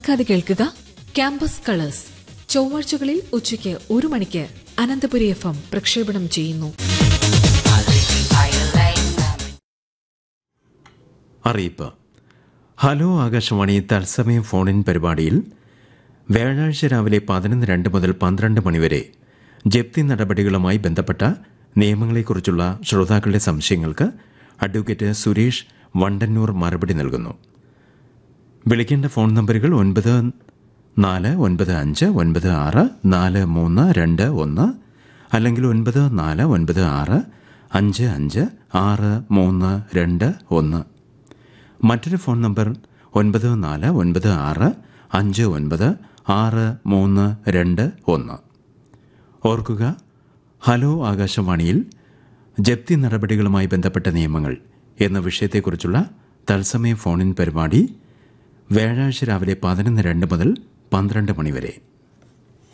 കഥ കേൾക്കുക campus colours ചൊവ്വാഴ്ചകളിൽ ഉച്ചയ്ക്ക് ഒരു മണിക്ക് അനന്തപുരി എഫ് എം പ്രക്ഷേപണം ചെയ്യുന്നു അറിയിപ്പ് ഹലോ ആകാശവാണി തത്സമയം ഫോണിൻ പരിപാടിയിൽ വ്യാഴാഴ്ച രാവിലെ പതിനൊന്ന് രണ്ട് മുതൽ പന്ത്രണ്ട് മണിവരെ ജപ്തി നടപടികളുമായി ബന്ധപ്പെട്ട നിയമങ്ങളെക്കുറിച്ചുള്ള ശ്രോതാക്കളുടെ സംശയങ്ങൾക്ക് അഡ്വക്കേറ്റ് സുരേഷ് വണ്ടന്നൂർ മറുപടി നൽകുന്നു വിളിക്കേണ്ട ഫോൺ നമ്പറുകൾ ഒൻപത് നാല് ഒൻപത് അഞ്ച് ഒൻപത് ആറ് നാല് മൂന്ന് രണ്ട് ഒന്ന് അല്ലെങ്കിൽ ഒൻപത് നാല് ഒൻപത് ആറ് അഞ്ച് അഞ്ച് ആറ് മൂന്ന് രണ്ട് ഒന്ന് മറ്റൊരു ഫോൺ നമ്പർ ഒൻപത് നാല് ഒൻപത് ആറ് അഞ്ച് ഒൻപത് ആറ് മൂന്ന് രണ്ട് ഒന്ന് ഓർക്കുക ഹലോ ആകാശവാണിയിൽ ജപ്തി നടപടികളുമായി ബന്ധപ്പെട്ട നിയമങ്ങൾ എന്ന വിഷയത്തെക്കുറിച്ചുള്ള തത്സമയ ഫോണിൻ പരിപാടി വ്യാഴാഴ്ച രാവിലെ പതിനൊന്ന് രണ്ട് മുതൽ പന്ത്രണ്ട് മണിവരെ